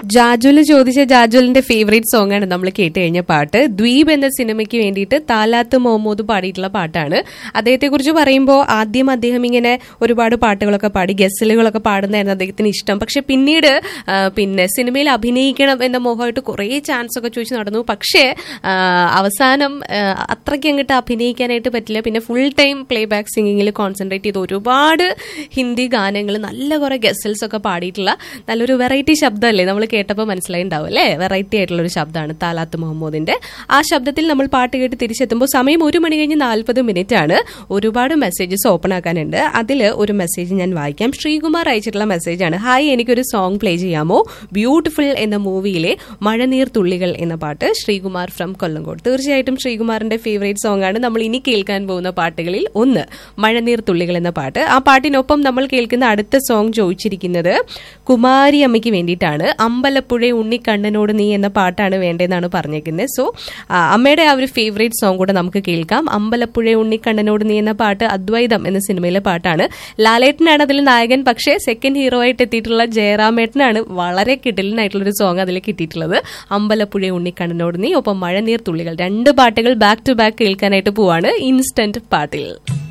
ജാജുല് ചോദിച്ച ജാജുലിന്റെ favourite song ആണ് നമ്മൾ കേട്ട് കഴിഞ്ഞ പാട്ട് ദ്വീപ് എന്ന സിനിമയ്ക്ക് വേണ്ടിയിട്ട് താലാത്ത് മുഹമ്മദ് പാടിയിട്ടുള്ള പാട്ടാണ് അദ്ദേഹത്തെ കുറിച്ച് പറയുമ്പോൾ ആദ്യം അദ്ദേഹം ഇങ്ങനെ ഒരുപാട് പാട്ടുകളൊക്കെ പാടി ഗസലുകളൊക്കെ പാടുന്നതായിരുന്നു അദ്ദേഹത്തിന് ഇഷ്ടം പക്ഷെ പിന്നീട് ആ, പിന്നെ സിനിമയിൽ അഭിനയിക്കണം എന്ന മോഹമായിട്ട് കുറേ ചാൻസ് ഒക്കെ ചോദിച്ച് നടന്നു പക്ഷേ ആ, അവസാനം ആ, അത്രയ്ക്ക് അങ്ങോട്ട് അഭിനയിക്കാനായിട്ട് പറ്റില്ല പിന്നെ ഫുൾ ടൈം പ്ലേ ബാക്ക് സിംഗിങ്ങിൽ കോൺസെൻട്രേറ്റ് ചെയ്ത് ഒരുപാട് ഹിന്ദി ഗാനങ്ങൾ നല്ല കുറെ ഗസൽസ് ഒക്കെ പാടിയിട്ടുള്ള നല്ലൊരു വെറൈറ്റി ശബ്ദമല്ലേ നമ്മൾ കേട്ടപ്പോൾ മനസ്സിലായിണ്ടാവും അല്ലേ വെറൈറ്റി ആയിട്ടുള്ള ഒരു ശബ്ദമാണ് താലാത്ത് മുഹമ്മദിന്റെ ആ ശബ്ദത്തിൽ നമ്മൾ പാട്ട് കേട്ട് തിരിച്ചെത്തുമ്പോൾ സമയം ഒരു മണി കഴിഞ്ഞ് നാൽപ്പത് മിനിറ്റ് ആണ് ഒരുപാട് മെസ്സേജസ് ഓപ്പൺ ആക്കാനുണ്ട് അതിൽ ഒരു മെസ്സേജ് ഞാൻ വായിക്കാം ശ്രീകുമാർ അയച്ചിട്ടുള്ള മെസ്സേജാണ് ഹായ് എനിക്കൊരു സോങ് പ്ലേ ചെയ്യാമോ ബ്യൂട്ടിഫുൾ എന്ന മൂവിയിലെ മഴനീർ തുള്ളികൾ എന്ന പാട്ട് ശ്രീകുമാർ ഫ്രം കൊല്ലങ്കോട് തീർച്ചയായിട്ടും ശ്രീകുമാറിന്റെ ഫേവറേറ്റ് സോങ് ആണ് നമ്മൾ ഇനി കേൾക്കാൻ പോകുന്ന പാട്ടുകളിൽ ഒന്ന് മഴനീർ തുള്ളികൾ എന്ന പാട്ട് ആ പാട്ടിനൊപ്പം നമ്മൾ കേൾക്കുന്ന അടുത്ത സോങ് ചോദിച്ചിരിക്കുന്നത് കുമാരി അമ്മയ്ക്ക് വേണ്ടിയിട്ടാണ് അമ്പലപ്പുഴ ഉണ്ണിക്കണ്ണനോട് നീ എന്ന പാട്ടാണ് വേണ്ടതെന്നാണ് പറഞ്ഞേക്കുന്നത് സോ അമ്മയുടെ ആ ഒരു ഫേവറേറ്റ് സോങ് കൂടെ നമുക്ക് കേൾക്കാം അമ്പലപ്പുഴ ഉണ്ണിക്കണ്ണനോട് നീ എന്ന പാട്ട് അദ്വൈതം എന്ന സിനിമയിലെ പാട്ടാണ് ലാലേട്ടനാണ് അതിൽ നായകൻ പക്ഷേ സെക്കൻഡ് ഹീറോ ആയിട്ട് എത്തിയിട്ടുള്ള ജയറാമേട്ടനാണ് വളരെ കിടലിനായിട്ടുള്ള ഒരു സോങ് അതിൽ കിട്ടിയിട്ടുള്ളത് അമ്പലപ്പുഴ ഉണ്ണിക്കണ്ണനോട് നീ ഒപ്പം മഴനീർ തുള്ളികൾ രണ്ട് പാട്ടുകൾ ബാക്ക് ടു ബാക്ക് കേൾക്കാനായിട്ട് പോവാണ് ഇൻസ്റ്റന്റ് പാട്ടിൽ